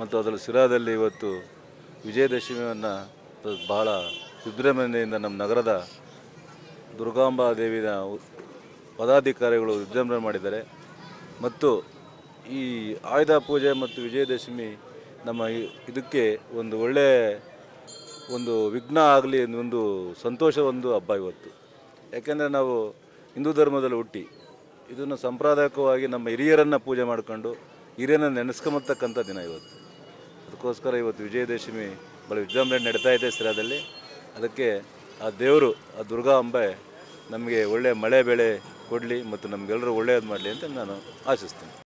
ಮತ್ತು ಅದರಲ್ಲಿ ಸಿರಾದಲ್ಲಿ ಇವತ್ತು ವಿಜಯದಶಮಿಯನ್ನು ಬಹಳ ವಿಜೃಂಭಣೆಯಿಂದ ನಮ್ಮ ನಗರದ ದುರ್ಗಾಂಬಾ ದೇವಿನ ಉ- ಪದಾಧಿಕಾರಿಗಳು ವಿಜೃಂಭಣೆ ಮಾಡಿದ್ದಾರೆ ಮತ್ತು ಈ ಆಯುಧ ಪೂಜೆ ಮತ್ತು ವಿಜಯದಶಮಿ ನಮ್ಮ ಈ- ಇದಕ್ಕೆ ಒಂದು ಒಳ್ಳೆಯ ಒಂದು ವಿಘ್ನ ಆಗಲಿ ಒಂದು ಸಂತೋಷ ಒಂದು ಹಬ್ಬ ಇವತ್ತು ಯಾಕೆಂದರೆ ನಾವು ಹಿಂದೂ ಧರ್ಮದಲ್ಲಿ ಹುಟ್ಟಿ ಇದನ್ನು ಸಾಂಪ್ರದಾಯಿಕವಾಗಿ ನಮ್ಮ ಹಿರಿಯರನ್ನು ಪೂಜೆ ಮಾಡಿಕೊಂಡು ಹಿರಿಯರನ್ನ ನೆನೆಸ್ಕೊಂಬರ್ತಕ್ಕಂಥ ದಿನ ಇವತ್ತು ಅದಕ್ಕೋಸ್ಕರ ಇವತ್ತು ವಿಜಯದಶಮಿ ಭಾಳ ವಿಜೃಂಭಣೆ ನಡೀತಾ ಇದೆ ಸಿರಾದಲ್ಲಿ ಅದಕ್ಕೆ ಆ ದೇವರು ಆ ದುರ್ಗಾ ಅಂಬೆ ನಮಗೆ ಒಳ್ಳೆಯ ಮಳೆ ಬೆಳೆ ಕೊಡಲಿ ಮತ್ತು ನಮಗೆಲ್ಲರೂ ಒಳ್ಳೆಯದು ಮಾಡಲಿ ಅಂತ ನಾನು ಆಶಿಸ್ತೀನಿ